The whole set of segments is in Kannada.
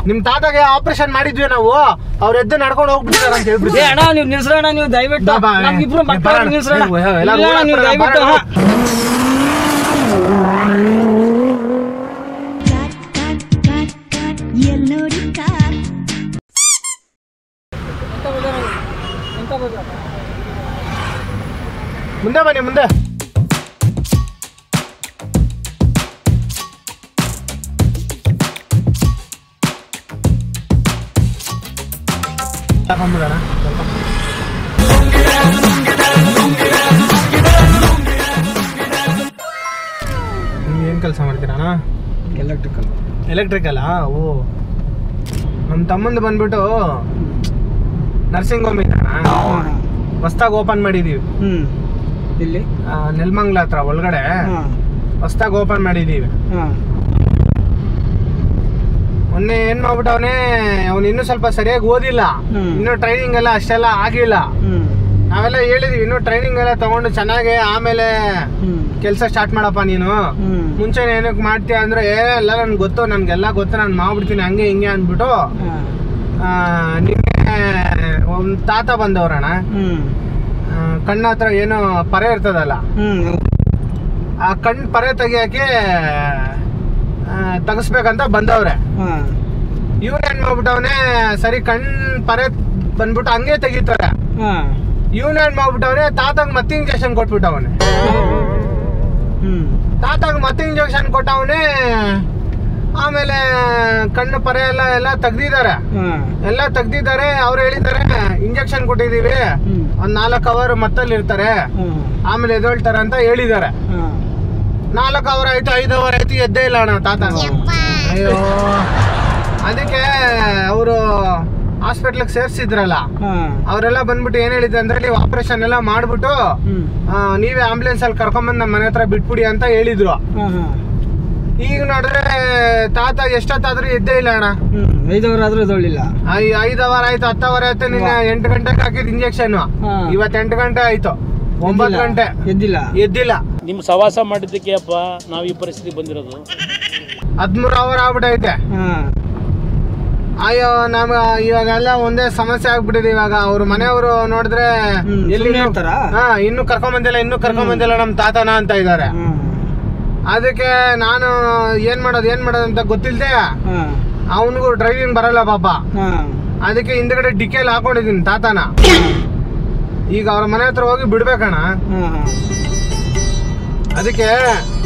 ನಿಮ್ ತಾತಗೆ ಆಪರೇಷನ್ ಮಾಡಿದ್ವಿ ನಾವು ಅವ್ರ ಎದ್ದು ನಡ್ಕೊಂಡು ಹೋಗ್ಬಿಟ್ಟಿದಾರ ಅಂತ ಏ ಹೇಳ್ಬಿಟ್ಟು ಅಣ್ಣ ನೀವು ನಿಲ್ಸ್ರಣ್ಣ ನೀವು ದಯವಿಟ್ಟು ಬಾ, ಬಾ, ನಮ್ಗಿಬ್ರು ಏ, ಮಕ್ಕಳು ಬರೋಣ. ನಿಲ್ಸ್ರಣ್ಣ ಏ, ಎಲ್ಲ ಇಲ್ಲ ಅಣ್ಣ, ನೀವು ಬರೋಣ, ದಯವಿಟ್ಟು ಬರೋಣ. ಹಾ. ಕಾಟ್ ಕಾಟ್ ಕಾಟ್ ಕಾಟ್ ಎಲ್ ನೋಡಿ ಕಾಟ್ ಮುಂದೆ ಬನ್ನಿ ಮುಂದೆ ಬಂದ್ಬಿಡೋಣ ನೀವು ಏನು ಕೆಲಸ ಮಾಡ್ತೀರಣ್ಣ ಎಲೆಕ್ಟ್ರಿಕಲ್ ಎಲೆಕ್ಟ್ರಿಕಲ್ಲ ಓ ನಮ್ಮ ತಮ್ಮಂದು ಬಂದ್ಬಿಟ್ಟು ನರ್ಸಿಂಗ್ ಹೋಮ್ ಇದ್ದಾನ ಹೊಸ್ದಾಗಿ ಓಪನ್ ಮಾಡಿದೀವಿ ಹ್ಮ್ ಇಲ್ಲಿ ಆ, ನೆಲಮಂಗ್ಲ ಹತ್ರ ಒಳಗಡೆ ಹಾ ಹೊಸ್ದಾಗಿ ಓಪನ್ ಮಾಡಿದೀವಿ ಹಾ ಮೊನ್ನೆ ಏನ್ ಮಾಡ್ಬಿಟ್ಟವನೇ ಅವ್ನು ಇನ್ನೂ ಸ್ವಲ್ಪ ಸರಿಯಾಗಿ ಓದಿಲ್ಲ ಹ್ಮ್. ಇನ್ನೂ ಟ್ರೈನಿಂಗ್ ಎಲ್ಲ ಅಷ್ಟೆಲ್ಲ ಆಗಿಲ್ಲ ಹ್ಮ್ ನಾವೆಲ್ಲ ಹೇಳಿದೀವಿ ಇನ್ನೂ ಟ್ರೈನಿಂಗ್ ಎಲ್ಲ ತಗೊಂಡು ಚೆನ್ನಾಗಿ ಆಮೇಲೆ ಹ್ಮ್ ಕೆಲಸ ಸ್ಟಾರ್ಟ್ ಮಾಡಪ್ಪ ನೀನು ಹ್ಮ್ ಮುಂಚೆನೆ ಏನಕ್ಕೆ ಮಾಡ್ತೀಯ ಅಂದ್ರೆ ಏ ಎಲ್ಲ ನನ್ಗೆ ಗೊತ್ತು ನನ್ಗೆಲ್ಲ ಗೊತ್ತು ನಾನು ಮಾಡ್ಬಿಡ್ತೀನಿ ಹಂಗೆ ಹಿಂಗೆ ಅಂದ್ಬಿಟ್ಟು ಹಾ. ಆ, ನಿನ್ನೆ ಒಂದ್ ತಾತ ಬಂದವ್ರಣ್ಣ ಹ್ಮ್ ಆ, ಕಣ್ಣ ಹತ್ರ ಏನೋ ಪರೆ ಇರ್ತದಲ್ಲ ಹ್ಮ್ ಆ ಕಣ್ ಪರೆ ತೆಗಿಯಕ್ಕೆ ಆ, ತೆಗಿಸ್ಬೇಕಂತ ಬಂದವ್ರೆ ಹಾ ಇವ್ನು ಏನ್ ಮಾಡ್ಬಿಟ್ಟವನೆ ಸರಿ ಕಣ್ ಪರೆ ಬಂದ್ಬಿಟ್ಟು ಹಂಗೆ ತೆಗಿತಾರೆ ಹಾ ಇವ್ನ ಏನ್ ಮಾಡ್ಬಿಟ್ಟವನೆ ತಾತಂಗ್ ಮತ್ತೆ ಇಂಜೆಕ್ಷನ್ ಕೊಟ್ಬಿಟ್ಟವನೆ ಹ್ಮ್ ತಾತಂಗ್ ಮತ್ತೆ ಇಂಜೆಕ್ಷನ್ ಕೊಟ್ಟವನೆ ಆಮೇಲೆ ಕಣ್ಣು ಪರೆ ಎಲ್ಲ ಎಲ್ಲ ತೆಗ್ದಿದ್ದಾರೆ ಹಾ ಎಲ್ಲ ತೆಗ್ದಿದ್ದಾರೆ ಅವ್ರು ಹೇಳಿದ್ದಾರೆ ಇಂಜೆಕ್ಷನ್ ಕೊಟ್ಟಿದೀವಿ ಹ್ಮ್ ಒಂದ್ ನಾಲ್ಕು ಅವರ್ ಮತ್ತಲ್ಲಿ ಇರ್ತಾರೆ ಹ್ಮ್ ಆಮೇಲೆ ಎದ್ದೇಳ್ತಾರೆ ಅಂತ ಹೇಳಿದ್ದಾರೆ ಹಾ ನಾಲ್ಕು ಅವರ್ ಆಯ್ತು ಐದು ಅವರ್ ಆಯ್ತು ಎದ್ದೇ ಇಲ್ಲ ಅಣ್ಣ ತಾತ ಅಯ್ಯೋ ಅದಕ್ಕೆ ಅವರು ಹಾಸ್ಪಿಟ್ಲಿಗೆ ಸೇರ್ಸಿದ್ರಲ್ಲ ಹಾ ಅವರೆಲ್ಲ ಬಂದ್ಬಿಟ್ಟು ಏನ್ ಹೇಳಿದ್ರು ಅಂದ್ರೆ ನೀವು ಆಪರೇಷನ್ ಎಲ್ಲ ಮಾಡ್ಬಿಟ್ಟು ಹ್ಮ್ ಆ, ನೀವೇ ಆಂಬುಲೆನ್ಸ್ ಅಲ್ಲಿ ಕರ್ಕೊಂಬಂದ್ ನಮ್ಮ ಮನೆ ಹತ್ರ ಬಿಟ್ಬಿಡಿ ಅಂತ ಹೇಳಿದ್ರು ಹಾ ಹಾ ಈಗ ನೋಡಿದ್ರೆ ತಾತ ಎಷ್ಟೊತ್ತಾದ್ರೂ ಎದ್ದೇ ಇಲ್ಲ ಅಣ್ಣ ಹ್ಮ್ ಐದವರ್ ಆದ್ರೂ ಇದೊಳ್ಳಿಲ್ಲ ಐ ಐದು ಅವರ್ ಆಯ್ತು ಹತ್ತು ಅವರ್ ಆಯ್ತು ನಿನ್ನೆ ಎಂಟು ಗಂಟೆಗೆ ಹಾಕಿದ್ ಇಂಜೆಕ್ಷನ್ ಹಾ. ಇವತ್ತು ಎಂಟು ಗಂಟೆ ಆಯ್ತು ಒಂಬತ್ತು ಗಂಟೆ ಎದ್ದಿಲ್ಲ ಎದ್ದಿಲ್ಲ ನಿಮ್ಮ ಸವಾಸ ಮಾಡಿದ್ದಕ್ಕೆ ಅಪ್ಪ ನಾವು ಈ ಪರಿಸ್ಥಿತಿ ಬಂದಿರೋದು ಹದ್ಮೂರು ಅವರ್ ಆಗ್ಬಿಟ್ಟೈತೆ ಹಾ ಅಯ್ಯೋ ನಮ್ಗ ಇವಾಗೆಲ್ಲ ಒಂದೇ ಸಮಸ್ಯೆ ಆಗ್ಬಿಟ್ಟಿದೆ ಇವಾಗ ಅವ್ರ ಮನೆಯವರು ನೋಡಿದ್ರೆ ಹ್ಮ್, ಎಲ್ಲಿ ಸುಮ್ನೆ ಇರ್ತಾರಾ? ಹಾ ಇನ್ನು ಕರ್ಕೊಂಡ್ ಬಂದಿಲ್ಲ ಇನ್ನು ಕರ್ಕೊಂಡ್ ಬಂದಿಲ್ಲ ನಮ್ ತಾತನ ಅಂತ ಇದಾರೆ ಹಾ ಅದಕ್ಕೆ ನಾನು ಏನ್ ಮಾಡೋದು ಏನ್ ಮಾಡೋದು ಅಂತ ಗೊತ್ತಿಲ್ದೆ ಹಾ ಅವನಿಗೂ ಡ್ರೈವಿಂಗ್ ಬರಲ್ಲ ಪಾಪ ಹಾ ಅದಕ್ಕೆ ಹಿಂದ್ಗಡೆ ಡಿಕ್ಕೇಲಿ ಹಾಕೊಂಡಿದೀನಿ ತಾತನ ಈಗ ಅವ್ರ ಮನೆ ಹತ್ರ ಹೋಗಿ ಬಿಡ್ಬೇಕಣ್ಣ ಹಾ ಹಾ ಅದಕ್ಕೆ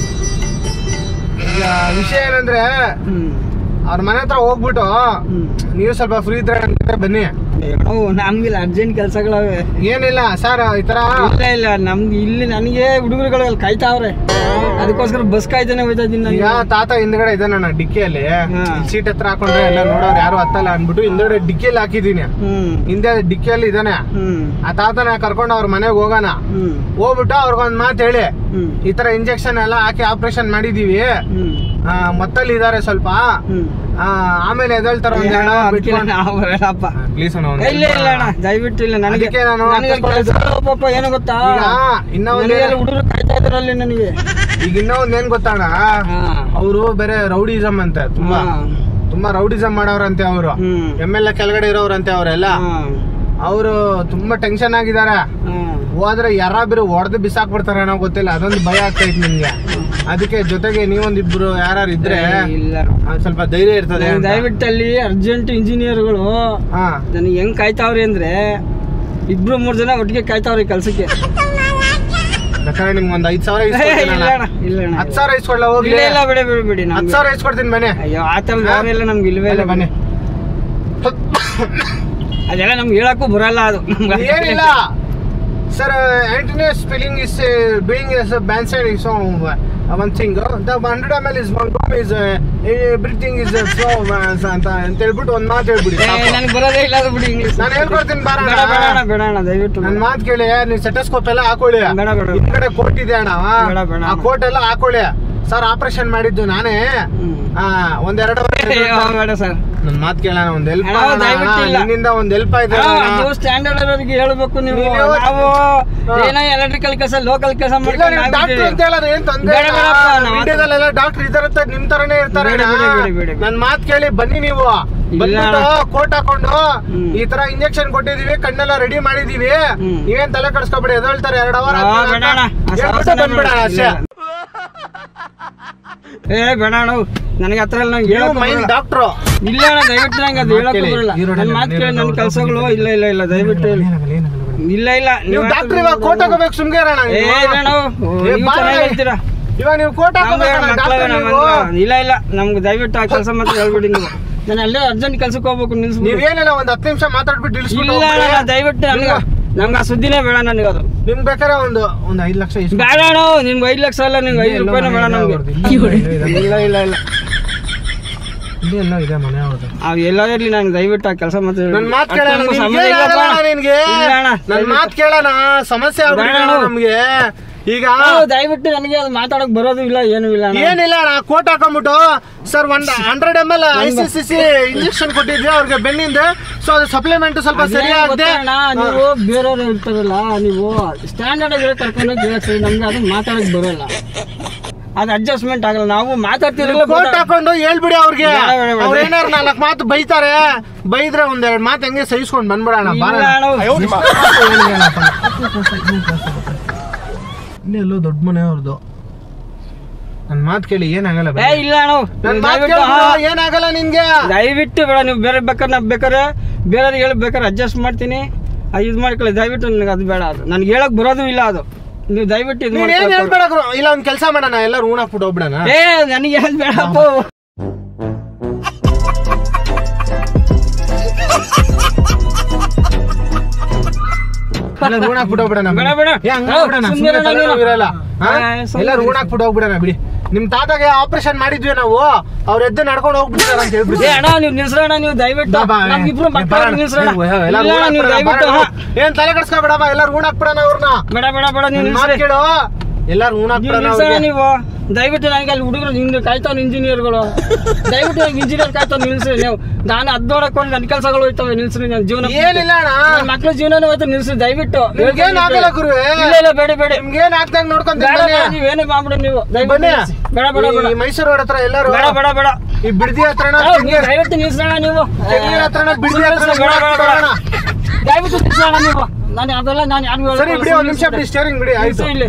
ಈಗ ವಿಷಯ ಏನಂದ್ರೆ ಹ್ಮ್ ಅವ್ರ ಮನೆ ಹತ್ರ ಹೋಗ್ಬಿಟ್ಟು ಹ್ಮ್ ನೀವು ಸ್ವಲ್ಪ ಫ್ರೀ ಇದ್ರೆ ನನ್ ಜೊತೆ ಬನ್ನಿ ಓ ನಮ್ಗಿಲ್ಲ ಅರ್ಜೆಂಟ್ ಕೆಲಸಗಳವೆ ಏನಿಲ್ಲ ಸರ್ ಈ ತರ ಇಲ್ಲ ಇಲ್ಲ ನಮ್ಗೆ ಇಲ್ಲಿ ನನಗೆ ಹುಡುಗರುಗಳು ಅಲ್ಲಿ ಕಾಯ್ತಾವ್ರೆ ಅದಕ್ಕೋಸ್ಕರ ಬಸ್ ಕಾಯ್ತಾನೆ ಹೋಯ್ತಾ ಇದ್ದೀನಿ ಈಗ ನಾನು ತಾತ ಹಿಂದ್ಗಡೆ ಇದ್ದಾನಣ್ಣ ಡಿಕ್ಕಿಯಲ್ಲಿ ಹಾ. ಸೀಟ್ ಹತ್ರ ಹಾಕೊಂಡ್ರೆ ಎಲ್ಲ ನೋಡೋರು ಯಾರು ಹತ್ತಲ್ಲ ಅನ್ಬಿಟ್ಟು ಹಿಂದ್ಗಡೆ ಡಿಕ್ಕಿಯಲ್ಲಿ ಹಾಕಿದೀನಿ ಹ್ಮ್ ಹಿಂದೆ ಡಿಕ್ಕಿಯಲ್ಲಿ ಇದ್ದಾನೆ ಹ್ಮ್ ಆ ತಾತನ ಕರ್ಕೊಂಡು ಅವ್ರ ಮನೆಗೆ ಹೋಗೋಣ ಹ್ಮ್ ಹೋಗ್ಬಿಟ್ಟು ಅವ್ರಿಗೊಂದ್ ಮಾತು ಹೇಳಿ ಹ್ಮ್ ಈ ತರ ಇಂಜೆಕ್ಷನ್ ಎಲ್ಲ ಹಾಕಿ ಆಪರೇಷನ್ ಮಾಡಿದೀವಿ ಹ್ಮ್ ಆ, ಮತ್ತಲ್ಲಿ ಇದಾರೆ ಸ್ವಲ್ಪ ಹ್ಮ್ ಆ, ಆಮೇಲೆ ಎದ್ದೇಳ್ತಾರ ಒಂದ್ ಏ, ಎರಡು hour ಅದಕ್ಕೆ ಬಿಟ್ಕೊಂಡು. ನಾವು ಬರಲ್ಲಪ್ಪ ಪ್ಲೀಸ್ ಅಣ್ಣ ಒಂದ್ ಇಲ್ಲ ಇಲ್ಲ ಅಣ್ಣ ದಯವಿಟ್ಟು ಇಲ್ಲ ನನಗೆ ಅದಕ್ಕೆ ನಾನು ನನಗೆ ತಪ್ಪಿಸ್ಕೊಳ್ಳೋದು. ಕೆಲಸ ಪಾಪ ಏನು ಗೊತ್ತಾ ಈಗ ಇನ್ನ ಒಂದ್ ನನಗೆ ಹುಡುಗರು ಕಾಯ್ತಾ ಇದ್ರಲ್ಲಿ ನನಗೆ ಈಗ ಇನ್ನೂ ಒಂದ್ ಏನ್ ಗೊತ್ತಣ್ಣ ಹಾ ಅವರು ಬೇರೆ ರೌಡಿಸಮ್ ಅಂತೆ ತುಂಬಾ ಹಾ. ತುಂಬಾ ರೌಡಿಸಮ್ ಮಾಡೋರಂತೆ ಅವರು ಹ್ಮ್ ಎಮ್ ಎಲ್ ಎ ಕೆಳಗಡೆ ಇರೋರಂತೆ ಅವರೆಲ್ಲ ಹಾ. ಅವರು ತುಂಬಾ ಟೆನ್ಷನ್ ಆಗಿದ್ದಾರೆ ಹಾ. ಹೋದ್ರೆ ಯಾರಾಬಿರು ಹೊಡೆದು ಬಿಸಾಕ್ಬಿಡ್ತಾರೆ ಅನ್ನೋ ಗೊತ್ತಿಲ್ಲ ಅದೊಂದು ಭಯ ಆಗ್ತೈತಿ ನಿಮ್ಗೆ ಅದಕ್ಕೆ ಜೊತೆಗೆ ನೀವೊಂದಿಬ್ರು ಯಾರು ಇದ್ರೆ ಏ, ಇಲ್ಲ ಆ, ಸ್ವಲ್ಪ ಧೈರ್ಯ ಇರ್ತದೆ ನನಗೆ ಅಂತ. ದಯವಿಟ್ಟು ಅಲ್ಲಿ ಅರ್ಜೆಂಟ್ ಇಂಜಿನಿಯರ್ಗಳು ಹಾ ನನಗೆ ಹೆಂಗ್ ಕಾಯ್ತಾವ್ರಿ ಅಂದ್ರೆ ಇಬ್ರು ಮೂರ್ ಜನ ಒಟ್ಟಿಗೆ ಕಾಯ್ತಾವ್ರಿ ಕೆಲ್ಸಕ್ಕೆ ಬೇಕಾದ್ರೆ ನಿಮ್ಗೆ ಒಂದ್ ಐದ್ ಸಾವಿರ ಏ, ಇಲ್ಲ ಇಸ್ಕೊಡ್ತೀನಣ್ಣ. ಅಣ್ಣ, ಇಲ್ಲ ಅಣ್ಣ. ಹತ್ತು ಸಾವಿರ ಇಸ್ಕೊಳ್ಳ ಹೋಗ್ಲಿ ಇಲ್ಲ ಇಲ್ಲ ಬಿಡಿ ಬಿಡಿ ಬಿಡಿ ಹತ್ತು ನಮ್ಗೆ ಸಾವಿರ ಇಸ್ಕೊಡ್ತೀನಿ ಬನ್ನಿ ಅಯ್ಯೋ ಆ ಥರದ ಹಾ? ಯಾರೆಲ್ಲ ನಮ್ಗೆ ಇಲ್ವೇ ಇಲ್ಲ ಬನ್ನಿ ಅದೆಲ್ಲ ನಮ್ಗೆ ಹೇಳಕ್ಕೂ ಬರಲ್ಲ ಅದು ನಮ್ಗೆ ಏನಿಲ್ಲ sir Antony spelling is doing as ban side is one thing the hundred M L is one balm is everything is so ಅಂತ ಅಂತ ಹೇಳ್ಬಿಟ್ಟು ಒಂದ್ ಮಾತು ಹೇಳ್ಬಿಡಿ ಏ, ನನಗೆ ಬರೋದೇ ಇಲ್ಲ ಅದು ಬಿಡಿ ಇಂಗ್ಲೀಷ್ ನಾನು ಹೇಳ್ಕೊಡ್ತೀನಿ ಬಾರ ಬೇಡ ಬೇಡ ಅಣ್ಣ ಬೇಡ ಅಣ್ಣ ದಯವಿಟ್ಟು ನನ್ ಮಾತು ಕೇಳಿ ನೀವು ಸೆಟಸ್ಕೋಪ್ ಎಲ್ಲ ಹಾಕೊಳ್ಳಿ ಬೇಡ ಬೇಡ ಹಿಂದ್ಗಡೆ ಕೋಟ್ ಇದೆ ಅಣ್ಣ ಬೇಡ, ಬೇಡ. ಆ ಕೋಟ್ ಎಲ್ಲ ಹಾಕೊಳ್ಳಿ ಸರ್ ಆಪರೇಷನ್ ಮಾಡಿದ್ದು ನಾನೇ ಹ್ಮ್. ಆ, ಒಂದೆರಡು ಅಯ್ಯೋ, ಬೇಡ ಸರ್ ನನ್ ಮಾತ್ ಕೇಳೋಣ ಒಂದ್ ಹೆಲ್ಪ್ ಅಣ್ಣ, ದಯವಿಟ್ಟು ಇಲ್ಲ. ನಿನ್ನಿಂದ ಒಂದ್ ಹೆಲ್ಪ್ ಆಯ್ತು ಅದು ಸ್ಟ್ಯಾಂಡರ್ಡ್ ಅವರಿಗೆ ಹೇಳ್ಬೇಕು ನೀವು ನೀವು- ನಾವು ಹಾ. ಏನೋ ಎಲೆಕ್ಟ್ರಿಕಲ್ ಕೆಲಸ ಲೋಕಲ್ ಕೆಲಸ ಇಲ್ಲ ಮಾಡ್ಕೊಂಡು ನೀವು ಡಾಕ್ಟರ್ ಅಂತ ಹೇಳೋದು ಏನ್ ತೊಂದ್ರೆ ಬೇಡ, ಬೇಡಪ್ಪ, ನಾವು ಇಂಡಿಯಾದಲ್ಲೆಲ್ಲ ಡಾಕ್ಟರ್ ಇದಾರಂತ ನಿಮ್ ತರನೇ ಇರ್ತಾರೆ ಬೇಡ, ಬೇಡ, ಬೇಡ, ಬೇಡ, ಬೇಡ. ನನ್ ಮಾತ್ ಕೇಳಿ ಬನ್ನಿ ನೀವು ಬಂದ್ಬಿಟ್ಟು ಕೋಟ್ ಹಾಕೊಂಡು ಹ್ಮ್. ಈ ತರ ಇಂಜೆಕ್ಷನ್ ಕೊಟ್ಟಿದೀವಿ ಕಣ್ಣೆಲ್ಲ ರೆಡಿ ಮಾಡಿದೀವಿ ಹ್ಮ್. ನೀವೇನ್ ತಲೆ ಕಡ್ಸ್ಕೊಬೇಡಿ ಎದಳ್ತಾರೆ ಎರಡ್ ಅವರ್ ಆ, ಬೇಡ ಅಣ್ಣ. ಆ ಸಾಹಸ ಬಂದ್ಬಿಡ ಅಷ್ಟೇ ಏ ಬೇಡ ಅಣ್ಣ ನನಗೆ ಹತ್ರ ಎಲ್ಲ ನಂಗೆ ನೀವು ಹೇಳಕ್ ಮೈನ್ ಬರಲ್ಲ. ಡಾಕ್ಟ್ರು ಇಲ್ಲ ಅಣ್ಣ ದಯವಿಟ್ಟು ನಂಗೆ ಅದು ಮಾತ್ ಹೇಳಕ್ ಕೇಳಿ. ಬರಲ್ಲ ಈ ರೋಡಲ್ಲಿ ನನ್ನ ಮಾತು ಕೇಳಿ ನನ್ನ ರೋಡ್ ಕೆಲಸಗಳು ಇಲ್ಲ ಇಲ್ಲ ಇಲ್ಲ ದಯವಿಟ್ಟು ಹೇಳಿ ಇಲ್ಲ ಇಲ್ಲ ನೀವು ಡಾಕ್ಟರ್ ಇವಾಗ ಕೋಟ್ ಹಾಕೋಬೇಕು ಸುಮ್ಗೆ ಇರೋಣ ಏ ನೀವು. ಬೇಡ ಅಣ್ಣ. ಏ, ನೀವು ಬಾ ಚೆನ್ನಾಗಿ ಅಣ್ಣ. ಹೇಳ್ತೀರಾ ಇವಾಗ ನೀವು ಕೋಟ್ ನಮ್ಗೆ ಹಾಕೋಬೇಕು ಮಕ್ಳವೆ ಡಾಕ್ಟರ್ ನಮ್ಮ ನೀವು ಹತ್ರ. ಇಲ್ಲ ಇಲ್ಲ ನಮ್ಗೆ ದಯವಿಟ್ಟು ಆ ಕೆಲಸ ಮಾತ್ರ ಹೇಳ್ಬಿಡಿ ನೀವು ನಾನು ಅಲ್ಲೇ ಅರ್ಜೆಂಟ್ ಕೆಲ್ಸಕ್ಕೆ ಹೋಗ್ಬೇಕು ನಿಲ್ಸ್ಬಿಡಿ ನೀವೇನಿಲ್ಲ ಒಂದ್ ಹತ್ತು ನಿಮಿಷ ಮಾತಾಡ್ಬಿಟ್ಟು ಇಳಿಸ್ಬಿಟ್ಟು ಇಲ್ಲ ಹೋಗ್ಬಿಡಿ. ಅಣ್ಣ, ದಯವಿಟ್ಟು ನನಗೆ ನಮ್ಗೆ ಆ ಸುದ್ದಿನೇ ಬೇಡ ನನಗೆ ಅದು ನಿಮ್ಗೆ ಬೇಕಾದ್ರೆ ಒಂದು ಒಂದ್ ಐದ್ ಲಕ್ಷ ಇಸ್ಕೊ. ಬೇಡ ಅಣ್ಣ ನಿಮ್ಗೆ ಐದು ಲಕ್ಷ ಅಲ್ಲ ನಿಮ್ಗೆ ಐದು ಎಲ್ಲೋ ರೂಪಾಯಿನೂ ಬೇಡ ಮನೆ ನಮ್ಗೆ ಅವ್ರ್ದು. ಇಲ್ಲಿ ಇದೆ, ಇಲ್ಲ ಇಲ್ಲ ಇಲ್ಲ ಇಲ್ಲಿ ಎಲ್ಲೋ ಇದೆ ಮನೆ ಅವ್ರದ್ದು ಅವ್ ಎಲ್ಲ ಇರ್ಲಿ ನಂಗೆ ದಯವಿಟ್ಟು ಆ ಕೆಲಸ ಮಾತ್ರ ನನ್ ಮಾತ್ ಅಷ್ಟು ಕೇಳೋಣ ನಮ್ಗೆ ನಿನ್ಗೆ ಸಮಯ ಇಲ್ಲಪ್ಪ. ಏನಾಗಲ್ಲ ನಿನ್ಗೆ ಇಲ್ಲ ಅಣ್ಣ, ನನ್ ದಯವಿಟ್ಟು. ಮಾತ್ ಕೇಳೋಣ ಸಮಸ್ಯೆ ಆಗ್ಬಿಟ್ಟಿದೆ ಬೇಡ ಅಣ್ಣ ಅಣ್ಣ. ನಮ್ಗೆ ಈಗ ಅವ್ ದಯವಿಟ್ಟು ನನಗೆ ಅದು ಮಾತಾಡಕ್ ಬರೋದು ಇಲ್ಲ ಏನು ಇಲ್ಲ ಅಣ್ಣ. ಏನಿಲ್ಲ ಅಣ್ಣ ಕೋಟ್ ಹಾಕೊಂಡ್ಬಿಟ್ಟು ಸರ್ ಒಂದ್ hundred M L I C C C injection ಕೊಟ್ಟಿದ್ವಿ ಅವ್ರಿಗೆ ಬೆನ್ನಿಂದ ಸೊ ಅದು ಸಪ್ಲಿಮೆಂಟ್ ಸ್ವಲ್ಪ ಅದೇ ಸರಿಯಾಗದೆ ಗೊತ್ತಣ್ಣ, ನೀವು ಬೇರೆಯವ್ರು ಇರ್ತಾರಲ್ಲ ನೀವು ಸ್ಟ್ಯಾಂಡರ್ಡ್ ಆಗಿ ಕರ್ಕೊಂಡು ಹೇಳಿ ನಮ್ಗೆ ಅದು ಮಾತಾಡಕ್ ಬರಲ್ಲ ಅದು ಅಡ್ಜಸ್ಟ್ಮೆಂಟ್ ಆಗಲ್ಲ ನಾವು ಮಾತಾಡ್ತಿರಲ್ಲ ಕೋಟ್ ಹಾಕೊಂಡು ಹೇಳ್ಬಿಡಿ ಅವ್ರಿಗೆ ಬೇಡ, ಬೇಡ, ಬೇಡ. ಅವ್ರ ಏನಾರು ನಾಲ್ಕು ಮಾತು ಬೈತಾರೆ ಬೈದ್ರೆ ಒಂದೆರಡು ಮಾತು ಹೆಂಗೆ ಸಹಿಸ್ಕೊಂಡ್ ಬಂದ್ಬಿಡೋಣ ಬಾರ ಇನ್ನೆಲ್ಲೋ ದೊಡ್ಡ ಮನೆ ಅವ್ರದ್ದು ನನ್ ಮಾತ್ ಕೇಳಿ ಏನಾಗಲ್ಲ ಏ ಬನ್ನಿ. ಇಲ್ಲ ಅಣ್ಣ ನನ್ ನೀವು ಮಾತ್ ದಯವಿಟ್ಟು ಕೇಳ್ಬಿಡು, ಹಾ, ಏನಾಗಲ್ಲ ನಿನ್ಗೆ ದಯವಿಟ್ಟು ಬೇಡ ನೀವು ಬೇರೆ ಬೇಕಾದ್ರೆ ನಾ ಬೇಕಾದ್ರೆ ಬೇರೆಯವ್ರಿಗೆ ಹೇಳಿ ಬೇಕಾದ್ರೆ ಅಡ್ಜಸ್ಟ್ ಮಾಡ್ತೀನಿ ಅದು ಇದು ಮಾಡ್ಕೊಳ್ಳಿ ದಯವಿಟ್ಟು ನನಗೆ ಅದು ಬೇಡ ಅದು ನನಗೆ ಹೇಳಕ್ ಬರೋದು ಇಲ್ಲ ಅದು ನೀವು ದಯವಿಟ್ಟು ಇದು ನೀನ್ ಏನ್ ಮಾಡ್ಕೊಳ್ಳಿ ಹೇಳ್ಬೇಡ ಗುರು. ಇಲ್ಲ ಒಂದ್ ಕೆಲಸ ಮಾಡೋಣ ಎಲ್ಲರೂ ಊಣ ಹಾಕ್ಬಿಟ್ಟು ಹೋಗ್ಬಿಡಣ ಏ ನನಗೆ ಹೇಳದ್ ಬೇಡಪ್ಪ ಎಲ್ಲ ಋಣ ಹಾಕ್ಬಿಟ್ಟು ಹೋಗ್ಬಿಡಣ ಬೇಡ, ಬೇಡ. ಏ, ಹಂಗ್ ಹೌದು, ಹೋಗ್ಬಿಡಣ, ಸುಮ್ನೆ ಸುಮ್ನೆ ಇರೋಣ ತಲೆನೋವು ನೀನು. ಇರಲ್ಲ ಹಾ? ಏ, ಸುಮ್ನೆ ಎಲ್ಲ ಇರು. ಋಣ ಹಾಕ್ಬಿಟ್ಟು ಹೋಗ್ಬಿಡಣ ಬಿಡಿ ನಿಮ್ ತಾತಗೆ ಆಪರೇಷನ್ ಮಾಡಿದ್ವಿ ನಾವು ಅವ್ರ ಎದ್ದು ನಡ್ಕೊಂಡು ಹೋಗ್ಬಿಡ್ತಾರ ಅಂತ ಹೇಳ್ಬಿಟ್ಟು ಏ ಅಣ್ಣ ನೀವು ನಿಲ್ಸ್ರಣ್ಣ ನೀವು ದಯವಿಟ್ಟು ಬಾ, ಬಾ, ನಮ್ಗಿಬ್ರು ಏ, ಮಕ್ಕಳು ಬರೋಣ. ನಿಲ್ಸ್ರಣ್ಣ ಏ, ಎಲ್ಲ ಇಲ್ಲ ಋಣ ಅಣ್ಣ, ನೀವು ಹಾಕ್ಬಿಡಣ, ದಯವಿಟ್ಟು ಬರೋಣ. ಹಾ. ಏನ್ ತಲೆ ಕಡ್ಸ್ಕೊಬೇಡಮ್ಮ ಎಲ್ಲ ಋಣ ಹಾಕ್ಬಿಡಣ ಅವ್ರನ್ನ ಬೇಡ ಬೇಡ ಬೇಡ ನೀವು ನನ್ ಮಾತ್ ನಿಲ್ಸ್ರಿ ಕೇಳು ಎಲ್ಲಾರು ಋಣ ನೀವು ಹಾಕ್ಬಿಡಣ ನಿಲ್ಸೋಣ ಅವ್ರಿಗೆ. ನೀವು ದಯವಿಟ್ಟು ನನಗೆ ಅಲ್ಲಿ ಹುಡುಗರು ನಿಂದು ಕಾಯ್ತಾವ್ ಇಂಜಿನಿಯರ್ಗಳು ದಯವಿಟ್ಟು ನಂಗೆ ಇಂಜಿನಿಯರ್ ಕಾಯ್ತಾವ್ ನಿಲ್ಸ್ರಿ ನೀವು ನಾನು ಅದ್ ನೋಡಕೊಂಡು ನನ್ನ ಕೆಲಸಗಳು ಹೋಯ್ತವೆ ನಿಲ್ಸ್ರಿ ನನ್ನ ಜೀವನ ಏನಿಲ್ಲ ಅಣ್ಣ ನನ್ನ ಮಕ್ಳ ಜೀವನನೂ ಹೋಯ್ತು ನಿಲ್ಸ್ರಿ ದಯವಿಟ್ಟು ನಿಮ್ಗೇನ್ ಆಗಲ್ಲ ಗುರುವೆ ಇಲ್ಲ ಇಲ್ಲ ಬೇಡ ಬೇಡ ನಿಮ್ಗೇನ್ ಆಗ್ದಂಗ್ ನೋಡ್ಕೊಂತೀನಿ ಬೇಡ ಬನ್ನಿ ಬೇಡ ನೀವೇನೇ ಮಾಡ್ಬಿಡಿ ನೀವು ದಯವಿಟ್ಟು ಬನ್ನಿ ನಿಲ್ಸಿ. ಬೇಡ ಬೇಡ ಬೇಡ ಈ ಮೈಸೂರು ರೋಡ್ ಹತ್ರ ಎಲ್ಲಾರು ಬೇಡ ಬೇಡ ಬೇಡ ಈ ಬಿಡ್ದಿ ಹತ್ರನ ಏ, ನೀವು ದಯವಿಟ್ಟು ನಿಲ್ಸೋಣ ನೀವು ತೆಗ್ನೀರ್ ಹತ್ರನ ಬಿಡ್ದಿ ಹತ್ರನ ಬೇಡ, ಬೇಡ, ಬೇಡ. ಹೋಗೋಣ. ದಯವಿಟ್ಟು ನಿಲ್ಸೋಣ ನೀವು ನಾನು ಅದೆಲ್ಲ ನಾನು ಯಾರಿಗೂ ಸರಿ ಬಿಡಿ ಒಂದ್ ನಿಮಿಷ ಬಿಡಿ ಸ್ಟೇರಿಂಗ್ ಬಿಡಿ ಆಯ್ತು ಇಲ್ಲಿ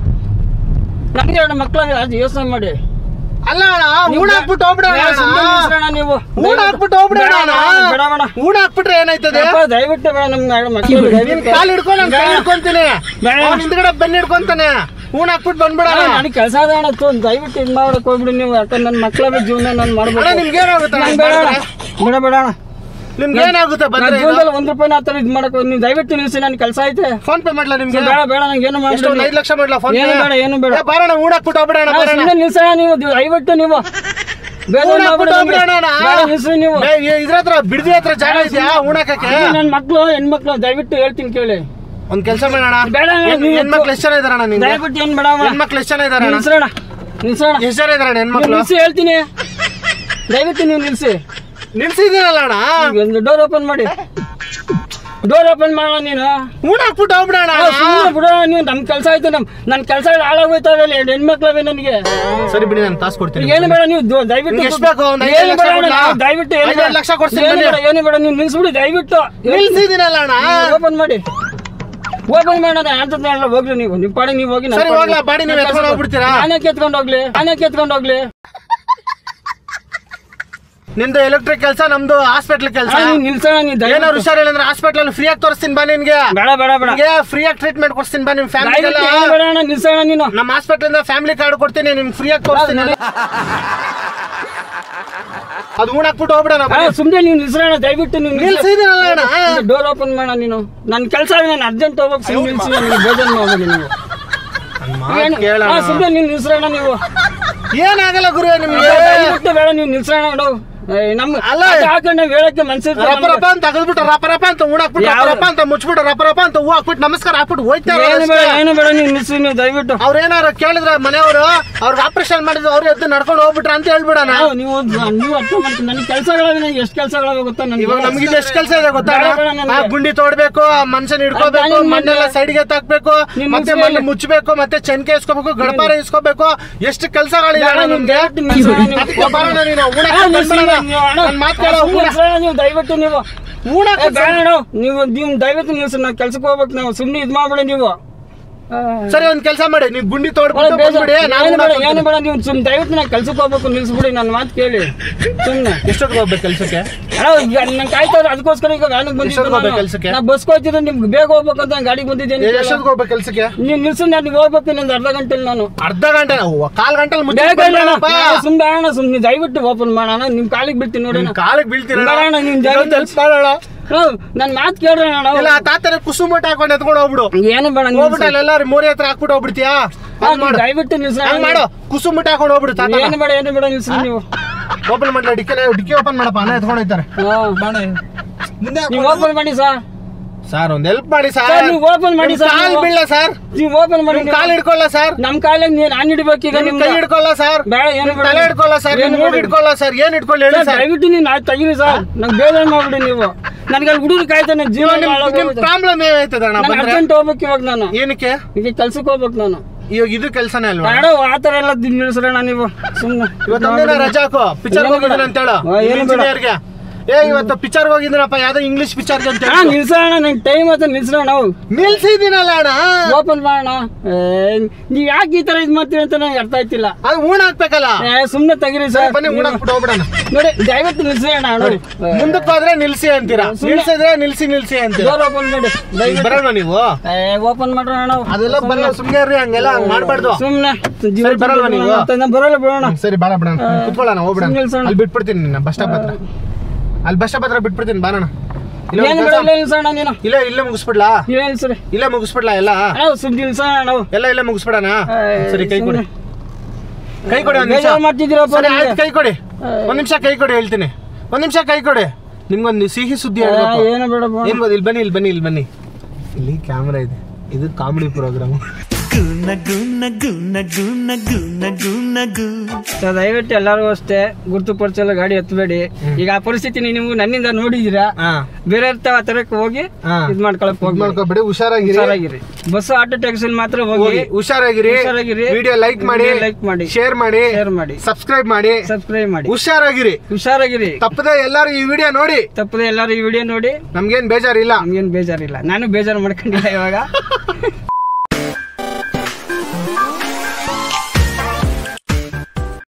ನನಗೆ ಎರಡು ಮಕ್ಕಳು ಅದು ಯೋಚನೆ ಮಾಡಿ ಅಲ್ಲ ಅಣ್ಣ ನೀವು ಊಡ ಹಾಕ್ಬಿಟ್ಟು ಹೋಗ್ಬಿಡೋಣ ಬೇಡ, ಸುಮ್ನೆ ನಿಲ್ಸ್ರಣ್ಣ ನೀವು ಊಡ ಹಾಕ್ಬಿಟ್ಟು ಹೋಗ್ಬಿಡೋಣ ಬೇಡ, ಅಣ್ಣ. ಬೇಡ ಬೇಡ ಊಡ ಹಾಕ್ಬಿಟ್ರೆ ಏನಾಯ್ತದೆ ಯಪ್ಪ, ದಯವಿಟ್ಟು ಬೇಡ ನಮ್ಗೆ ಎರಡು ಮಕ್ಕಳು ನಿನ್ ದಯವಿಟ್ಟು ಕಾಲ್ ಹಿಡ್ಕೊಂಡು ನಾನು ಕೈ ಬೇಡ. ಹಿಡ್ಕೊಂತೀನಿ ಬೇಡ. ಅವ್ನ್ ಹಿಂದ್ಗಡೆ ಬೆನ್ನ ಹಿಡ್ಕೊಂತಾನೆ ಊಣ ಹಾಕ್ಬಿಟ್ಟು ಬಂದ್ಬಿಡೋಣ ಅಣ್ಣ, ನನಗೆ ಕೆಲಸ ಅದ ಅಣ್ಣ ತೋ, ದಯವಿಟ್ಟು ಇದು ಮಾಡಕ್ ಹೋಗ್ಬಿಡಿ ನೀವು ಯಾಕಂದ್ರೆ ನನ್ನ ಮಕ್ಕಳ ಜೀವನ ನಾನು ಅಣ್ಣ ಮಾಡ್ಬೇಕು ನಿಮ್ಗೆ ಏನಾಗುತ್ತೆ ನಂಗ್ ಬೇಡ ಅಣ್ಣ. ಬೇಡ ಬೇಡ ಅಣ್ಣ ನಿಮ್ಗೆ ಏನಾಗುತ್ತೆ ನನ್ನ ಬಂದ್ರೆ ಜೀವನದಲ್ಲಿ ಒಂದ್ ರೂಪಾಯಿ ಆ ಥರ ಇದು ಮಾಡಕ್ ನೀವು ದಯವಿಟ್ಟು ನಿಲ್ಸಿ ನನ್ನ ಕೆಲಸ ಐತೆ ಫೋನ್ ಪೇ ಮಾಡ್ಲಾ ನಿಮ್ಗೆ ಬೇಡ ಬೇಡ ನಂಗೆ ಏನು ಎಷ್ಟು ಒಂದ್ ಮಾಡಿ ಐದ್ ಲಕ್ಷ ಮಾಡ್ಲಾ ಫೋನ್ ಏನು ಬೇಡ ಏನು ಬೇಡ ಪೇ ಬಾರಣ ಊಣ ಹಾಕ್ಬಿಟ್ಟು ಹೋಗ್ಬಿಡೋಣ ಬಾರಣ ಸುಮ್ಮನೆ ನಿಲ್ಸೋಣ ನೀವು ದಿ- ದಯವಿಟ್ಟು ನೀವು ಬೇಜಾರ್ ಊಣ ಮಾಡ್ಬೇಡಿ ಹಾಕ್ಬಿಟ್ಟು ನಮ್ಗೆ. ಹೋಗ್ಬಿಡೋಣ ಅಣ್ಣ. ಬೇಡ, ನಿಲ್ಸಿ ನೀವು ಏ, ಈ- ಇದ್ರ ಹತ್ರ ಬಿಡ್ದಿ ಹತ್ರ ಜಾಗ ಇದೆಯಾ ಊಣಕ್ಕೆ ನನ್ನ ಮಕ್ಕಳು ಹೆಣ್ಮಕ್ಳು ದಯವಿಟ್ಟು ಹೇಳ್ತೀನಿ ಕೇಳಿ ಒಂದ್ ಕೆಲಸ ಮಾಡೋಣ ಬೇಡ ಅಣ್ಣ, ಹೆಣ್- ನೀವು ಹೆಣ್ಮಕ್ಳು ಎಷ್ಟು ಜನ ಇದಾರಣ್ಣ ನಿಂಗೆ ದಯವಿಟ್ಟು ಏನ್ ಬೇಡ ಅಮ್ಮ. ಹೆಣ್ಮಕ್ಳು ಎಷ್ಟು ಜನ ಇದಾರಣ್ಣ ನಿಲ್ಸೋಣ ನಿಲ್ಸೋಣ ಎಷ್ಟು ಜನ ಇದಾರಣ್ಣ ನೀವು ಹೆಣ್ಮಕ್ಳು ನಿಲ್ಸಿ ಹೇಳ್ತೀನಿ ದಯವಿಟ್ಟು ನೀವು ನಿಲ್ಸಿ ನಿಲ್ಸಿದ್ದೀನಲ್ಲ ಅಣ್ಣ ಒಂದು ಡೋರ್ ಓಪನ್ ಮಾಡಿ ಡೋರ್ ಓಪನ್ ಮಾಡೋಣ ನೀನು ಊಣ ಹಾಕ್ಬಿಟ್ಟು ಹೋಗ್ಬಿಡೋಣ ಆ, ಸುಮ್ನೆ ಬಿಡೋಣ ನೀವು ನಮ್ ಕೆಲಸ ಆಯ್ತು ನಮ್ ನನ್ನ ಕೆಲಸ ಹಾಳಾಗೋಯ್ತಾವೆ ಅಲ್ಲಿ ಎರಡು ಹೆಣ್ಮಕ್ಳವೆ ನನಗೆ ಸರಿ ಬಿಡಿ ನಾನು ತಾಸ್ ಕೊಡ್ತೀನಿ ಏನು ಬೇಡ ನೀವು ದೊ- ದಯವಿಟ್ಟು ನಿಮ್ಗೆ ಎಷ್ಟ್ ಬೇಕು? ಒಂದ್ ಐದು ಏನು ಲಕ್ಷ ಬೇಡ ಕೊಡ್ಲಾ? ನಾವು ದಯವಿಟ್ಟು ಏನು ಐದು ಬೇಡ. ಲಕ್ಷ ಕೊಡ್ತೀನಿ ಏನು ಬನ್ನಿ. ಬೇಡ ಏನು ಬೇಡ ನೀವು ನಿಲ್ಸ್ಬಿಡಿ ದಯವಿಟ್ಟು ನಿಲ್ಸಿದ್ದೀನಲ್ಲ ಅಣ್ಣ ಓಪನ್ ಮಾಡಿ ಓಪನ್ ಮಾಡೋಣ ಅಂತಂದ್ರೆ ಹೋಗ್ಲಿ ನೀವು ನಿಮ್ಮ ಪಾಡಿ ನೀವು ಹೋಗಿ ಸರಿ, ಹೋಗ್ಲಾ, ಬಾಡಿ ನೀವು ಎತ್ಕೊಂಡು ಹೋಗ್ಬಿಡ್ತೀರಾ? ನಾನೇ ಕೆತ್ಕೊಂಡು ಹೋಗ್ಲಿ ನಾನೇ ಕೆತ್ಕೊಂಡು ಹೋಗ್ಲಿ ನಿಮ್ದು ಎಲೆಕ್ಟ್ರಿಕ್ ಕೆಲಸ ನಮ್ದು ಹಾಸ್ಪಿಟಲ್ ಕೆಲಸ ಆ, ನೀವ್ ನಿಲ್ಸೋಣ ನೀವು ಏನಾದ್ರು ದಯವಿಟ್ಟು ಹುಷಾರಿಲ್ಲ ಅಂದ್ರೆ ಹಾಸ್ಪಿಟಲ್ ಫ್ರೀ ಆಗಿ ತೋರಿಸ್ತೀನಿ ಬಾ ನಿನ್ಗೆ ಬೇಡ ಬೇಡ ಬೇಡ ನಿಮ್ಗೆ ಫ್ರೀ ಆಗಿ ಟ್ರೀಟ್ಮೆಂಟ್ ಕೊಡ್ತೀನಿ ಬಾ ನಿಮ್ ಫ್ಯಾಮಿಲಿಗೆಲ್ಲ ದಯವಿಟ್ಟು ಏನು ಬೇಡ ಅಣ್ಣ ನಿಲ್ಸೋಣ ನೀನು ನಮ್ಮ ಹಾಸ್ಪಿಟಲ್ ಇಂದ ಫ್ಯಾಮಿಲಿ ಕಾರ್ಡ್ ಕೊಡ್ತೀನಿ ನಿಮ್ಗೆ ಫ್ರೀ ಆಗಿ ತೋರಿಸ್ತೀನಿ ಅದು ಊಣ ಹಾಕ್ಬಿಟ್ಟು ಹೋಗ್ಬಿಡೋಣ ಆ, ಸುಮ್ನೆ ನೀವು ನಿಲ್ಸೋಣ ದಯವಿಟ್ಟು ನೀವು ನಿಲ್ಸಿದ್ದೀನಲ್ಲ ಅಣ್ಣ ಡೋರ್ ಓಪನ್ ಮಾಡೋಣ ನೀನು ನನ್ನ ಕೆಲಸ ನಾನು ಅರ್ಜೆಂಟ್ ಹೋಗ್ಬೇಕು ಸುಮ್ಮನೆ ನಿಲ್ಸಿ ನನಗೆ ಬೇಜಾರು ಮಾಡ್ಬೇಡಿ ನೀವು ನನ್ ಮಾತ್ ಏನು? ಕೇಳೋಣ ಆ, ಸುಮ್ನೆ ನೀವು ನಿಲ್ಸೋಣ ನೀವು ಏನಾಗಲ್ಲ ಗುರು ನಿಮ್ಗೆ ದಯವಿಟ್ಟು ಬೇಡ ನೀವು ನಿಲ್ಸೋಣ ನೋಡು ನಮ್ ಅಲ್ಲ. ಅದ್ ಹಾಕೊಂಡು ನಾವ್ ಹೇಳಕ್ಕೆ ಮನ್ಸಿರ್ತಾರೆ ರಪ ರಪ ಅಂತ ತೆಗೆದ್ಬಿಟ್ಟು ರಪ ರಪ ಅಂತ ಉಣಾಕ್ಬಿಟ್ಟು ರಪ ಯಾವ್ದು? ರಪ ಅಂತ ಮುಚ್ಬಿಟ್ಟು ರಪ ರಪ ಅಂತ ಹೂ ಹಾಕ್ಬಿಟ್ಟು ನಮಸ್ಕಾರ ಹಾಕ್ಬಿಟ್ಟು ಹೋಯ್ತಾರೆ ಏನು ಬೇಡ ಏನು ಬೇಡ ನೀವು ನಿಲ್ಸಿ ನೀವು ದಯವಿಟ್ಟು ಅವ್ರೇನಾರ ಕೇಳಿದ್ರೆ ಮನೆಯವರು ಅವ್ರಿಗೆ ಆಪರೇಷನ್ ಮಾಡಿದ್ರು ಅವ್ರು ಎದ್ದು ನಡ್ಕೊಂಡು ಹೋಗ್ಬಿಟ್ರ ಅಂತ ಹೇಳ್ಬಿಡಣ ನಾವು ನೀವು ನೀವು ಅರ್ಥ ಮಾಡ್ತೀನಿ ನನ್ನ ಕೆಲಸಗಳಾಗ ಎಷ್ಟು ಕೆಲಸಗಳಾಗ ಗೊತ್ತಾ ನನಗೆ ಇವಾಗ ನಮ್ಗೆ ಎಷ್ಟು ಕೆಲಸ ಇದೆ ಗೊತ್ತಾ ಬೇಡ, ಬೇಡ ನನಗೆ. ಆ ಗುಂಡಿ ತೋಡ್ಬೇಕು ಆ ಮನುಷ್ಯನ ಹಿಡ್ಕೋಬೇಕು ಅದ್ ನಾನು ಮಣ್ಣೆಲ್ಲ ಮಾಡ್ದೆ. ಸೈಡ್ಗೆ ತಾಕ್ಬೇಕು ನೀನ್ ಮತ್ತೆ ಮುಚ್ಬೇಕು. ಮಣ್ಣು ಮುಚ್ಚಬೇಕು ಮತ್ತೆ ಚೆನ್ಕೆ ಇಸ್ಕೋಬೇಕು ಗಡಪಾರ ಇಸ್ಕೋಬೇಕು ಎಷ್ಟು ಕೆಲಸಗಳಿದೆ ಬೇಡ, ನೀವು ನಿಮ್ಗೆ ದಯವಿಟ್ಟು ನಿಲ್ಸಿ, ನೀವು- ಅದಕ್ಕೆ ಬರೋಣ ನೀನು ಊಣಕ್ಕೆ ಅಣ್ಣ, ನಿಲ್ಸಿ, ಬಂದ್ಬಿಡೋಣ. ನೀವು ಅಣ್ಣ, ನನ್ ಮಾತ್ ಕೇಳು, ಸುಮ್ನೆ ಊಣ. ನಿಲ್ಸೋಣ ನೀವು ದಯವಿಟ್ಟು ನೀವು ಊಣಕ್ಕೆ ಏ, ಬೇಡ ಅಣ್ಣ, ನೀವು ನೀವು ದಯವಿಟ್ಟು ನಿಲ್ಸಿ ನಾವು ಕೆಲ್ಸಕ್ಕೆ ಹೋಗ್ಬೇಕು ನಾವು ಸುಮ್ಮನೆ ಇದು ಮಾಡ್ಬೇಡಿ ನೀವು ಆ, ಸರಿ ಒಂದ್ ಕೆಲಸ ಮಾಡಿ ನೀವು ಗುಂಡಿ ಬೇಡ, ತೋಡ್ಬಿಟ್ಟು ಬೇಡ, ಬಂದ್ಬಿಡಿ ನಾನು ಏನು ಬೇಡ ಊಣಕ್ಕೆ ಏನು ಹೋಗ್ತೀನಿ. ಬೇಡ ನೀವು ಸುಮ್ಮನೆ ದಯವಿಟ್ಟು ನಾನು ಕೆಲ್ಸಕ್ಕೆ ಹೋಗ್ಬೇಕು ನಿಲ್ಸ್ಬಿಡಿ ನನ್ನ ಮಾತು ಕೇಳಿ ಸುಮ್ಮನೆ ಎಷ್ಟೊತ್ತಿಗೆ ಹೋಗ್ಬೇಕು ಕೆಲ್ಸಕ್ಕೆ ಅಣ್ಣ ಈಗ ನಂಗೆ ಕಾಯ್ತಾ ಇದ್ರು, ಅದಕ್ಕೋಸ್ಕರ ಈಗ ವ್ಯಾನಿಗೆ ಎಷ್ಟೊತ್ತಿಗೆ ಹೋಗ್ಬೇಕು ಬಂದಿದ್ದು ಕೆಲ್ಸಕ್ಕೆ? ನಾ ಬಸ್ಗೆ ಹೋಗ್ತಿದ್ದೆ ನಿಮ್ಗೆ ಬೇಗ ಹೋಗ್ಬೇಕಂತ ನಾನು ಗಾಡಿಗೆ ಬಂದಿದ್ದೇನೆ ಎಷ್ಟೊತ್ತಿಗೆ ಹೋಗ್ಬೇಕು ಕೆಲ್ಸಕ್ಕೆ ನೀವು ನಿಲ್ಸಿ ನಾನು ಹೋಗ್ಬೇಕು ಇನ್ನೊಂದು ಅರ್ಧ ಗಂಟೆಲಿ ನಾನು ಅರ್ಧ ಗಂಟೆ ಕಾಲ್ ಗಂಟೆಲಿ ಮುಚ್ಚಿ ಬೇಗ ಇಲ್ಲ ಅಣ್ಣ. ಬಂದ್ಬಿಡಣಪ್ಪ. ನಾವು ಸುಮ್ನೆ ಅಣ್ಣ ಸುಮ್ನೆ ದಯವಿಟ್ಟು ಓಪನ್ ಮಾಡೋಣ ನಿಮ್ ಕಾಲಿಗೆ ಬೀಳ್ತೀನಿ ನೋಡಿ ನಿಮ್ ಕಾಲಿಗೆ ಬೀಳ್ತೀರ ಬೇಡ ಅಣ್ಣ, ನೀನ್ ದಯವಿಟ್ಟು ಹೆಲ್ಪ್ ಮಾಡೋಣ ನನ್ನ ಮಾತು ಕೇಳ್ರಿ ಅಣ್ಣ ಇಲ್ಲ ಆ ತಾತನ ಕುಸುಮಟ ಹಾಕೊಂಡು ಎತ್ಕೊಂಡು ಹೋಗ್ಬಿಡು ಏನು ಬೇಡ ನಿಲ್ಸಿ. ಹೋಗ್ಬಿಟ್ಟು ಅಲ್ಲೆಲ್ಲಾರು ಮೋರಿ ಹತ್ರ ಹಾಕ್ಬಿಟ್ಟು ಹೋಗ್ಬಿಡ್ತೀಯಾ ಹಾ, ಹಂಗ್ ಮಾಡು ದಯವಿಟ್ಟು ನಿಲ್ಸಿ ಹಂಗ್ ಮಾಡು ಕುಸುಮಟ ಹಾಕೊಂಡು ಹೋಗ್ಬಿಡು ತಾತ ಏನು ಬೇಡ ಏನು ಬೇಡ ನಿಲ್ಸಿ ನೀವು ಓಪನ್ ಮಾಡ್ಲ ಡಿಕ್ಕಿ ಡಿಕ್ಕಿ ಓಪನ್ ಮಾಡಪ್ಪ ಅನ್ನ ಎತ್ಕೊಂಡು ಹೋಯ್ತಾರೆ ನೀವು ಓಪನ್ ಮಾಡಿ ಸರ್ ಸರ್ ಒಂದ್ ಹೆಲ್ಪ್ ಮಾಡಿ ಸರ್ ಸರ್, ನೀವು open ಮಾಡಿ ಸರ್, ಕಾಲ್ ನೀವು. ಬೀಳ ಸರ್ ನೀವು ಓಪನ್ ಮಾಡಿ ನಿಮ್ ಕಾಲ್ ಹಿಡ್ಕೊಳ್ಳ ಸರ್ ನಮ್ ಕಾಲಿಗೆ ನೀನು ನಾನು ಹಿಡಿಬೇಕು ಈಗ ನಿಮ್ ನಿಮ್ ಕೈ ಹಿಡ್ಕೊಳ್ಳ ಸರ್ ಬೇಡ ಏನು ನಿಮ್ ಬೇಡ ತಲೆ ಹಿಡ್ಕೊಳ್ಳ ಸರ್ ಏನು ನಿಮ್ ಮೂಗ್ ಬೇಡ. ಹಿಡ್ಕೊಳ್ಳ ಸರ್ ಏನ್ ಹಿಡ್ಕೊಳ್ಳಿ ಹೇಳಿ ಸರ್, ಸರ್ ದಯವಿಟ್ಟು ನೀವು ನಾಳೆ ತೆಗೀರಿ ಸರ್ ನಂಗೆ ಬೇಜಾರು ಮಾಡ್ಬಿಡಿ ನೀವು ನನಗೆ ಅಲ್ಲಿ ಹುಡುಗರು ಕಾಯ್ತಾನೆ ನನ್ನ ಜೀವ ನಿಮ್ ನಿಮ್ ಪ್ರಾಬ್ಲಮ್ ಏನಾಯ್ತದ ಅಣ್ಣ ನಾನು ಬಂದ್ರೆ ಅರ್ಜೆಂಟ್ ಹೋಗ್ಬೇಕು ಇವಾಗ ನಾನು ಏನಕ್ಕೆ ಈಗ ಕೆಲ್ಸಕ್ಕೆ ಹೋಗ್ಬೇಕು ನಾನು ಇವಾಗ ಇದು ಕೆಲಸನೇ ಅಲ್ವಾ ಬೇಡ ಆ ಥರ ಎಲ್ಲ ನಿಲ್ಸ್ರಣ್ಣ ನೀವು ಸುಮ್ಮನೆ ಇವತ್ತೊಂದಿನ ರಜಾ ಹಾಕು ಪಿಕ್ಚರ್ ಏನು ಹೋಗಿದ್ದೀನಿ ಬೇಡ. ಅಂತ ಹೇಳು ಆ, ಏನು ಬೇಡ. ಇಂಜಿನಿಯರ್ಗೆ ಏ ಇವತ್ತು ಪಿಕ್ಚರ್ ಹೋಗಿದ್ದೀನಪ್ಪ ಯಾವ್ದೋ ಇಂಗ್ಲಿಷ್ ಪಿಕ್ಚರ್ಗೆ ಅಂತ ಹಾ ಹೇಳು ನಿಲ್ಸೋಣ ನಂಗೆ ಟೈಮ್ ಆಯ್ತು ನಿಲ್ಸೋಣ ನಾವು ನಿಲ್ಸಿದ್ದೀನಲ್ಲ ಅಣ್ಣ ಓಪನ್ ಮಾಡೋಣ ನೀವು ಯಾಕೆ ಈ ಥರ ಇದು ಮಾಡ್ತೀರಿ ಅಂತ ನನಗೆ ಅರ್ಥ ಆಯ್ತಿಲ್ಲ ಅದು ಊಣ ಹಾಕ್ಬೇಕಲ್ಲ ಏ, ಸುಮ್ನೆ ತೆಗೀರಿ ಸರ್ ಬನ್ನಿ ಊಣ ಹಾಕ್ಬಿಟ್ಟು ಹೋಗ್ಬಿಡೋಣ ನೋಡಿ ದಯವಿಟ್ಟು ನಿಲ್ಸೋಣ ನೋಡಿ ಮುಂದಕ್ಕೆ ಹೋದ್ರೆ ನಿಲ್ಸಿ ಅಂತೀರಾ ಸುಮ್ನೆ- ನಿಲ್ಸಿದ್ರೆ ನಿಲ್ಸಿ ನಿಲ್ಸಿ ಅಂತೀರಾ ಡೋರ್ ಓಪನ್ ಮಾಡಿ ದಯವಿಟ್ಟು ಬರೋಣ ನೀವು ಓಪನ್ ಮಾಡೋಣ ನಾವು ಅದೆಲ್ಲ ಬರಲ್ಲ ಸುಮ್ನೆ ಇರ್ರಿ ಹಂಗೆಲ್ಲ ಹಂಗ್ ಮಾಡ್ಬಾರ್ದು ಸುಮ್ನೆ ಸರಿ, ಬರಲ್ವಾ ನೀವು? ನಾನು ಬರಲ್ಲ ಬಿಡೋಣ ಸರಿ ಬಾಳ ಬಿಡೋಣ ಕುತ್ಕೊಳ್ಳೋಣ ಹೋಗ್ಬಿಡೋಣ ಸುಮ್ನೆ ನಿಲ್ಸೋಣ. ಅಲ್ಲಿ ಬಿಟ್ಬಿಡ್ತೀನಿ ನಿನ್ನ ಬಸ್ ಸ್ಟಾಪ್ ಹತ್ರ ಅಲ್ಲಿ ಬಸ್ ಸ್ಟಾಪ್ ಹತ್ರ ಬಿಟ್ಬಿಡ್ತೀನಿ ಬಾರೋಣ ಇಲ್ಲ ಏನು ಒಂದ್ ಬಿಡಲ್ಲ ಕೆಲ್ಸ- ನಿಲ್ಸೋಣ ನೀನು ಇಲ್ಲ ಇಲ್ಲೇ ಮುಗಿಸ್ಬಿಡ್ಲಾ ನೀವು ನಿಲ್ಸ್ರಿ ಇಲ್ಲೇ ಮುಗಿಸ್ಬಿಡ್ಲಾ ಎಲ್ಲ ನಾವು ಸುಮ್ಮನೆ ನಿಲ್ಸೋಣ ನಾವು ಎಲ್ಲ ಇಲ್ಲೇ ಮುಗಿಸ್ಬಿಡಣ ಏ, ಸರಿ ಕೈ ಕೊಡಿ ಸುಮ್ನೆ. ಕೈ ಕೊಡಿ ಒಂದ್ ನಿಮಿಷ ಬೇಜಾರು ಮಾಡ್ತಿದ್ದೀರಪ್ಪ ಸರಿ ನಿಮ್ಗೆ. ಆಯ್ತು ಕೈ ಕೊಡಿ ಒಂದ್ ನಿಮಿಷ ಕೈ ಕೊಡಿ ಹೇಳ್ತೀನಿ ಒಂದ್ ನಿಮಿಷ ಕೈ ಕೊಡಿ ನಿಮ್ಗೊಂದು ಸಿಹಿ ಸುದ್ದಿ ಹೇಳ್ಬೇಕು ಆ, ಏನು ಬೇಡ ಬಿಡು. ಏನ್ ಗೊತ್ತಾ ಇಲ್ಲಿ ಬನ್ನಿ ಇಲ್ಲಿ ಬನ್ನಿ ಇಲ್ಲಿ ಬನ್ನಿ ಇಲ್ಲಿ ಕ್ಯಾಮ್ರಾ ಇದೆ ಇದು ಕಾಮಿಡಿ ಪ್ರೋಗ್ರಾಮ್ ಸೊ ದಯವಿಟ್ಟು ಎಲ್ಲರಿಗೂ ಅಷ್ಟೇ ಗುರುತು ಪರಿಚಯ ಎಲ್ಲ ಗಾಡಿ ಹತ್ತಬೇಡಿ ಈಗ ಆ ಪರಿಸ್ಥಿತಿ ನೀವು ನನ್ನಿಂದ ನೋಡಿದ್ದೀರಾ ಹಾ ಬೇರೆ ಆ ತರಕ್ಕೆ ಹೋಗಿ ಹಾ. ಇದ್ ಮಾಡ್ಕೊಳಕ್ ಇದ್ ಹೋಗಿ ಮಾಡ್ಕೊಬಿಡಿ ಹುಷಾರಾಗಿರಿ ಹುಷಾರಾಗಿರಿ ಬಸ್ ಆಟೋ ಟ್ಯಾಕ್ಸಿ ಮಾತ್ರ ಹೋಗಿ ಹೋಗಿ ಹುಷಾರಾಗಿರಿ ಹುಷಾರಾಗಿರಿ. ವಿಡಿಯೋ ಲೈಕ್ ಮಾಡಿ Video like ಮಾಡಿ. ಶೇರ್ ಮಾಡಿ ಶೇರ್ ಮಾಡಿ ಸಬ್ಸ್ಕ್ರೈಬ್ ಮಾಡಿ ಸಬ್ಸ್ಕ್ರೈಬ್ ಮಾಡಿ ಹುಷಾರಾಗಿರಿ ಹುಷಾರಾಗಿರಿ ತಪ್ಪದೆ ಎಲ್ಲರೂ ಈ ವಿಡಿಯೋ ನೋಡಿ ತಪ್ಪದೆ ಎಲ್ಲರೂ ಈ ವಿಡಿಯೋ ನೋಡಿ ನಮ್ಗೇನ್ ಬೇಜಾರಿಲ್ಲ ನಮ್ಗೇನು ಬೇಜಾರಿಲ್ಲ ನಾನು ಬೇಜಾರು ಮಾಡ್ಕೊಂಡಿಲ್ಲ ಇವಾಗ